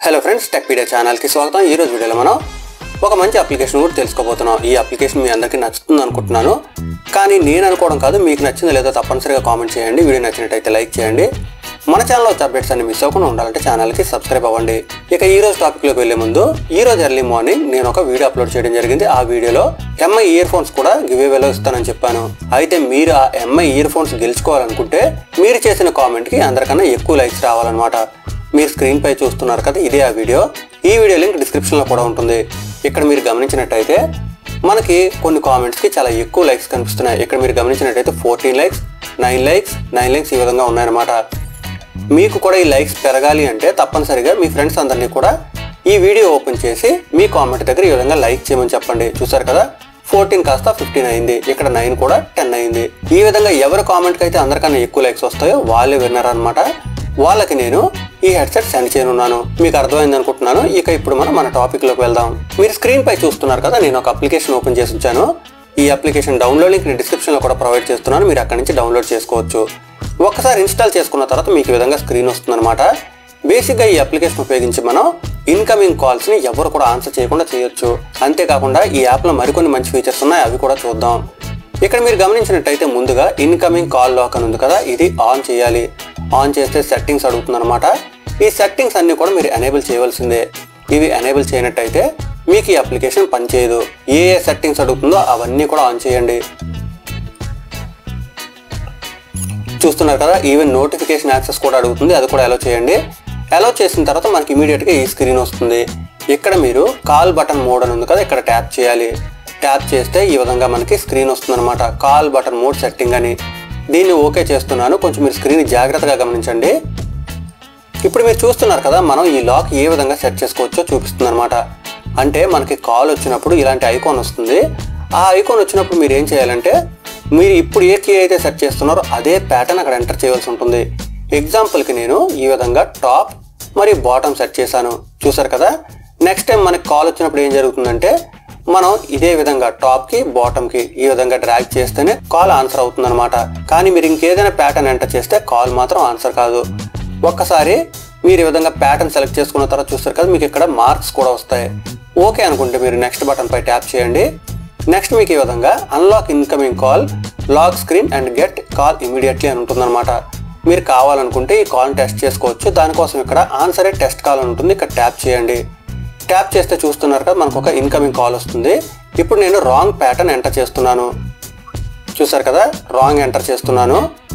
hello friends Techpedia ఛానల్కి స్వాగతం ఈ రోజు వీడియోలో మనం ఒక మంచి అప్లికేషన్ కూడా తెలుసుకోబోతున్నాం ఈ అప్లికేషన్ మీ అందరికీ నచ్చుతుంది అనుకుంటున్నాను కానీ నేను అనుకోవడం కాదు మీకు నచ్చిందో లేదో తప్పనిసరిగా కామెంట్ చేయండి వీడియో నచ్చినట్టయితే లైక్ చేయండి మన ఛానల్లో వచ్చే అప్డేట్స్ అన్ని మిస్ అవ్వకుండా ఉండాలంటే ఛానల్కి సబ్స్క్రైబ్ అవ్వండి ఇక ఈ రోజు టాపిక్లోకి వెళ్ళే ముందు ఈ రోజు ఎర్లీ మార్నింగ్ నేను ఒక వీడియో అప్లోడ్ చేయడం జరిగింది ఆ వీడియోలో ఎంఐ ఇయర్ ఫోన్స్ కూడా గివ్ వేలో ఇస్తానని చెప్పాను అయితే మీరు ఆ ఎంఐ ఇయర్ ఫోన్స్ గెలుచుకోవాలనుకుంటే మీరు చేసిన కామెంట్కి అందరికన్నా ఎక్కువ లైక్స్ రావాలన్నమాట మీరు స్క్రీన్ పై చూస్తున్నారు కదా ఇదే ఆ వీడియో ఈ వీడియో లింక్ డిస్క్రిప్షన్లో కూడా ఉంటుంది ఇక్కడ మీరు గమనించినట్టయితే మనకి కొన్ని కామెంట్స్కి చాలా ఎక్కువ లైక్స్ కనిపిస్తున్నాయి ఇక్కడ మీరు గమనించినట్టయితే fourteen likes nine likes nine likes ఈ విధంగా ఉన్నాయన్నమాట మీకు కూడా ఈ లైక్స్ పెరగాలి అంటే తప్పనిసరిగా మీ ఫ్రెండ్స్ అందరినీ కూడా ఈ వీడియో ఓపెన్ చేసి మీ కామెంట్ దగ్గర ఈ విధంగా లైక్ చేయమని చెప్పండి చూసారు కదా ఫోర్టీన్ కాస్త ఫిఫ్టీన్ అయింది ఇక్కడ నైన్ కూడా టెన్ అయింది ఈ విధంగా ఎవరి కామెంట్కి అయితే అందరికన్నా ఎక్కువ లైక్స్ వస్తాయో వాళ్ళే విన్నర్ అనమాట వాళ్ళకి నేను ఈ హెడ్సెట్ సెండ్ చేయనున్నాను మీకు అర్థమైంది అనుకుంటున్నాను ఇక ఇప్పుడు మనం మన టాపిక్లోకి వెళ్దాం మీరు స్క్రీన్ పై చూస్తున్నారు కదా నేను ఒక అప్లికేషన్ ఓపెన్ చేసి ఉంచాను ఈ అప్లికేషన్ డౌన్లోడ్ లింక్ డిస్క్రిప్షన్లో కూడా ప్రొవైడ్ చేస్తున్నాను మీరు అక్కడి నుంచి డౌన్లోడ్ చేసుకోవచ్చు ఒక్కసారి ఇన్స్టాల్ చేసుకున్న తర్వాత మీకు ఈ విధంగా స్క్రీన్ వస్తుందన్నమాట బేసిక్గా ఈ అప్లికేషన్ ఉపయోగించి మనం ఇన్కమింగ్ కాల్స్ని ఎవరు కూడా ఆన్సర్ చేయకుండా చేయొచ్చు అంతేకాకుండా ఈ యాప్లో మరికొన్ని మంచి ఫీచర్స్ ఉన్నాయి అవి కూడా చూద్దాం ఇక్కడ మీరు గమనించినట్టయితే ముందుగా ఇన్కమింగ్ కాల్ లాక్ అని ఉంది కదా ఇది ఆన్ చేయాలి ఆన్ చేస్తే సెట్టింగ్స్ అడుగుతుందన్నమాట ఈ సెట్టింగ్స్ అన్ని కూడా మీరు ఎనేబుల్ చేయవలసిందే ఇవి ఎనేబుల్ చేయనట్టయితే మీకు ఈ అప్లికేషన్ పనిచేయదు ఏ ఏ సెట్టింగ్స్ అడుగుతుందో అవన్నీ కూడా ఆన్ చేయండి చూస్తున్నారు కదా ఈవెన్ నోటిఫికేషన్ యాక్సెస్ కూడా అడుగుతుంది అది కూడా అలో చేయండి అలో చేసిన తర్వాత మనకి ఇమీడియట్గా ఈ స్క్రీన్ వస్తుంది ఇక్కడ మీరు కాల్ బటన్ మోడ్ అని ఉంది కదా ఇక్కడ ట్యాప్ చేయాలి ట్యాప్ చేస్తే ఈ విధంగా మనకి స్క్రీన్ వస్తుందన్నమాట కాల్ బటన్ మోడ్ సెట్టింగ్ అని దీన్ని ఓకే చేస్తున్నాను కొంచెం మీరు స్క్రీన్ జాగ్రత్తగా గమనించండి ఇప్పుడు మీరు చూస్తున్నారు కదా మనం ఈ లాక్ ఏ విధంగా సెట్ చేసుకోవచ్చో చూపిస్తుంది అనమాట అంటే మనకి కాల్ వచ్చినప్పుడు ఇలాంటి ఐకాన్ వస్తుంది ఆ ఐకాన్ వచ్చినప్పుడు మీరు ఏం చేయాలంటే మీరు ఇప్పుడు ఏ కీ అయితే సెట్ చేస్తున్నారో అదే ప్యాటర్న్ అక్కడ ఎంటర్ చేయవలసి ఉంటుంది ఎగ్జాంపుల్కి నేను ఈ విధంగా టాప్ మరియు బాటమ్ సెట్ చేశాను చూసారు కదా నెక్స్ట్ టైం మనకి కాల్ వచ్చినప్పుడు ఏం జరుగుతుందంటే మనం ఇదే విధంగా టాప్ కి బాటమ్ కి ఈ విధంగా డ్రాగ్ చేస్తేనే కాల్ ఆన్సర్ అవుతుంది అనమాట కానీ మీరు ఇంకేదైనా ప్యాటర్న్ ఎంటర్ చేస్తే కాల్ మాత్రం ఆన్సర్ కాదు ఒక్కసారి మీరు ఈ విధంగా ప్యాటర్న్ సెలెక్ట్ చేసుకున్న తర్వాత చూస్తారు కదా మీకు ఇక్కడ మార్క్స్ కూడా వస్తాయి ఓకే అనుకుంటే మీరు నెక్స్ట్ బటన్ పై ట్యాప్ చేయండి నెక్స్ట్ మీకు ఈ విధంగా unlock incoming call lock screen and get call immediately అని ఉంటుందన్నమాట మీరు కావాలనుకుంటే ఈ కాల్ టెస్ట్ చేసుకోవచ్చు దానికోసం ఇక్కడ ఆన్సరే టెస్ట్ కాల్ అని ఉంటుంది ఇక్కడ ట్యాప్ చేయండి ట్యాప్ చేస్తే చూస్తున్నారు కదా మనకు ఒక ఇన్కమింగ్ కాల్ వస్తుంది ఇప్పుడు నేను రాంగ్ ప్యాటర్న్ ఎంటర్ చేస్తున్నాను చూసారు కదా రాంగ్ ఎంటర్ చేస్తున్నాను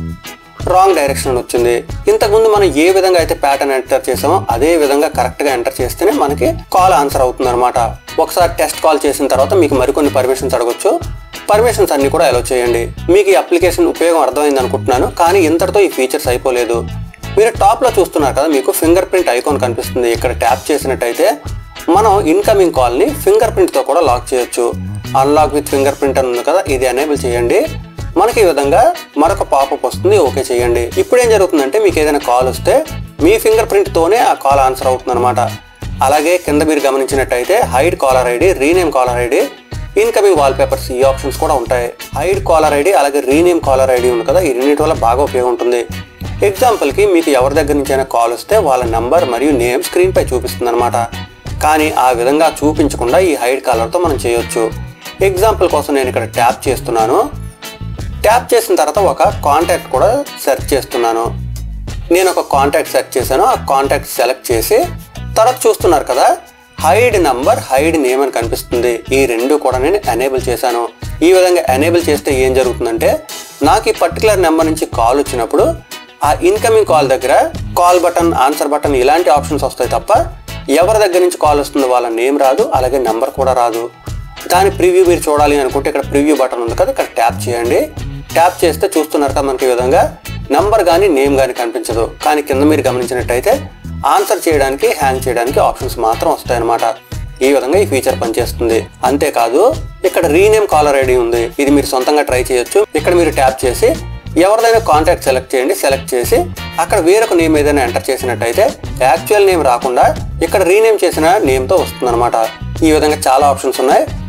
రాంగ్ డైరెక్షన్ వచ్చింది ఇంతకుముందు మనం ఏ విధంగా అయితే ప్యాటర్న్ ఎంటర్ చేసామో అదే విధంగా కరెక్ట్ గా ఎంటర్ చేస్తేనే మనకి కాల్ ఆన్సర్ అవుతుంది అనమాట ఒకసారి టెస్ట్ కాల్ చేసిన తర్వాత మీకు మరికొన్ని పర్మిషన్స్ అడగొచ్చు పర్మిషన్స్ అన్ని కూడా అలో చేయండి మీకు ఈ అప్లికేషన్ ఉపయోగం అర్థమైంది అనుకుంటున్నాను కానీ ఇంతటితో ఈ ఫీచర్స్ అయిపోలేదు మీరు టాప్ లో చూస్తున్నారు కదా మీకు ఫింగర్ ప్రింట్ ఐకాన్ కనిపిస్తుంది ఇక్కడ ట్యాప్ చేసినట్టయితే మనం ఇన్కమింగ్ కాల్ ని ఫింగర్ ప్రింట్ తో కూడా లాక్ చేయొచ్చు అన్లాక్ విత్ ఫింగర్ ప్రింట్ అని ఉంది కదా ఇది ఎనేబుల్ చేయండి మనకి ఈ విధంగా మరొక పాపప్ వస్తుంది ఓకే చేయండి ఇప్పుడు ఏం జరుగుతుందంటే మీకు ఏదైనా కాల్ వస్తే మీ ఫింగర్ ప్రింట్ తోనే ఆ కాల్ ఆన్సర్ అవుతుంది అనమాట అలాగే కింద మీరు గమనించినట్టయితే hide caller ID rename caller ID incoming wallpaper ఈ ఆప్షన్స్ కూడా ఉంటాయి హైడ్ కాలర్ ఐడి అలాగే రీనేమ్ కాలర్ ఐడి ఉంది కదా ఈ రెండింటి వల్ల బాగా ఉపయోగం ఉంటుంది ఎగ్జాంపుల్కి మీకు ఎవరి దగ్గర నుంచి అయినా కాల్ వస్తే వాళ్ళ నంబర్ మరియు నేమ్ స్క్రీన్ పై చూపిస్తుంది అనమాట కానీ ఆ విధంగా చూపించకుండా ఈ హైడ్ కాలర్తో మనం చేయొచ్చు ఎగ్జాంపుల్ కోసం నేను ఇక్కడ ట్యాప్ చేస్తున్నాను ట్యాప్ చేసిన తర్వాత ఒక కాంటాక్ట్ కూడా సెర్చ్ చేస్తున్నాను నేను ఒక కాంటాక్ట్ సెర్చ్ చేశాను ఆ కాంటాక్ట్ సెలెక్ట్ చేసి తర్వాత చూస్తున్నారు కదా హైడ్ నంబర్ హైడ్ నేమ్ అని కనిపిస్తుంది ఈ రెండు కూడా నేను ఎనేబుల్ చేశాను ఈ విధంగా ఎనేబుల్ చేస్తే ఏం జరుగుతుందంటే నాకు ఈ పర్టికులర్ నెంబర్ నుంచి కాల్ వచ్చినప్పుడు ఆ ఇన్కమింగ్ కాల్ దగ్గర కాల్ బటన్ ఆన్సర్ బటన్ ఇలాంటి ఆప్షన్స్ వస్తాయి తప్ప ఎవరి దగ్గర నుంచి కాల్ వస్తుందో వాళ్ళ నేమ్ రాదు అలాగే నెంబర్ కూడా రాదు దాని ప్రివ్యూ మీరు చూడాలి అనుకుంటే ఇక్కడ ప్రివ్యూ బటన్ ఉంది కదా ఇక్కడ ట్యాప్ చేయండి ట్యాప్ చేస్తే చూస్తున్నారు కదా మనకి ఈ విధంగా నంబర్ కానీ నేమ్ కానీ కనిపించదు కానీ కింద మీరు గమనించినట్టయితే ఆన్సర్ చేయడానికి హ్యాంగ్ చేయడానికి ఆప్షన్స్ మాత్రం వస్తాయన్నమాట ఈ విధంగా ఈ ఫీచర్ పనిచేస్తుంది అంతేకాదు ఇక్కడ రీనేమ్ కాలర్ ఐడి ఉంది ఇది మీరు సొంతంగా ట్రై చేయొచ్చు ఇక్కడ మీరు ట్యాప్ చేసి ఎవరిదైనా కాంటాక్ట్ సెలెక్ట్ చేయండి సెలెక్ట్ చేసి అక్కడ వేరొక నేమ్ ఏదైనా ఎంటర్ చేసినట్టయితే యాక్చువల్ నేమ్ రాకుండా ఇక్కడ రీనేమ్ చేసిన నేమ్తో వస్తుంది ఈ విధంగా చాలా ఆప్షన్స్ ఉన్నాయి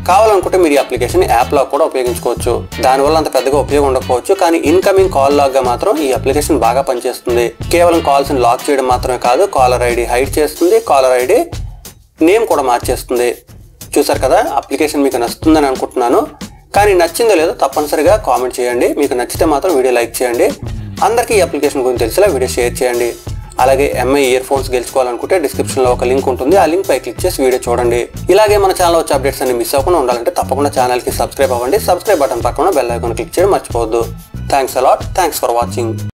కావాలనుకుంటే మీరు ఈ అప్లికేషన్ యాప్ లాగ్ కూడా ఉపయోగించుకోవచ్చు దానివల్ల అంత పెద్దగా ఉపయోగం ఉండకపోవచ్చు కానీ ఇన్కమింగ్ కాల్ లాగ్ గా మాత్రం ఈ అప్లికేషన్ బాగా పనిచేస్తుంది కేవలం కాల్స్ ని లాక్ చేయడం మాత్రమే కాదు కాలర్ ఐడి హైడ్ చేస్తుంది కాలర్ ఐడి నేమ్ కూడా మార్చేస్తుంది చూసారు కదా అప్లికేషన్ మీకు నచ్చుతుందని అనుకుంటున్నాను కానీ నచ్చిందో లేదో తప్పనిసరిగా కామెంట్ చేయండి మీకు నచ్చితే మాత్రం వీడియో లైక్ చేయండి అందరికీ ఈ అప్లికేషన్ గురించి తెలిసేలా వీడియో షేర్ చేయండి అలాగే ఎంఐ ఇయర్ ఫోన్స్ గెలుచుకోవాలనుకుంటే డిస్క్రిప్షన్ లో ఒక లింక్ ఉంటుంది ఆ లింక్ పై క్లిక్ చేసి వీడియో చూడండి ఇలాగే మన ఛానల్ వచ్చే అప్డేట్స్ అన్ని మిస్ అవ్వకుండా ఉండాలంటే తప్పకుండా ఛానల్ కి సబ్స్క్రైబ్ అవ్వండి సబ్స్క్రైబ్ బటన్ పక్కన బెల్ ఐకాన్ క్లిక్ చేయడం మర్చిపోవద్దు thanks a lot thanks for watching